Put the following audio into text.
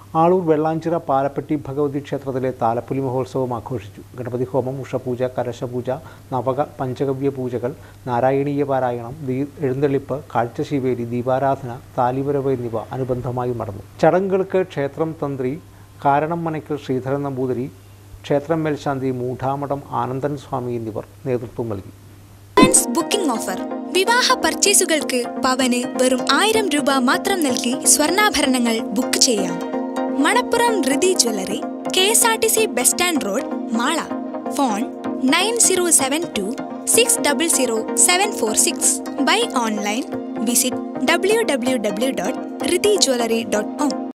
ആളൂർ വെള്ളാഞ്ചിറ പാലപ്പെട്ടി ഭഗവതി ക്ഷേത്രത്തിലെ താലപ്പൊലി മഹോത്സവം ആഘോഷിച്ചു ഗണപതി ഹോമം ഉഷപൂജ കലശപൂജ നവക പഞ്ചഗവ്യ പൂജകൾ നാരായണീയ പാരായണം ദീ എഴുന്നള്ളിപ്പ് കാഴ്ചശിവേലി ദീപാരാധന താലിവരവ് എന്നിവ അനുബന്ധമായി നടന്നു ചടങ്ങുകൾക്ക് ക്ഷേത്രം തന്ത്രി കാരണം മനയ്ക്കൽ ശ്രീധരൻ നമ്പൂതിരി ക്ഷേത്രം മേൽശാന്തി മൂഢാമഠം ആനന്ദൻ സ്വാമി എന്നിവർ നേതൃത്വം നൽകി അഡ്വാൻസ് ബുക്കിംഗ് ഓഫർ വിവാഹ പർച്ചേസുകൾക്ക് പവന് വെറും ആയിരം രൂപ മാത്രം നൽകി സ്വർണ്ണാഭരണങ്ങൾ ബുക്ക് ചെയ്യാം Manappuram Rithi jewellery K S R T C bus stand road Mala phone nine zero seven two six double zero seven four six buy online visit W W W dot Rithi jewellery dot com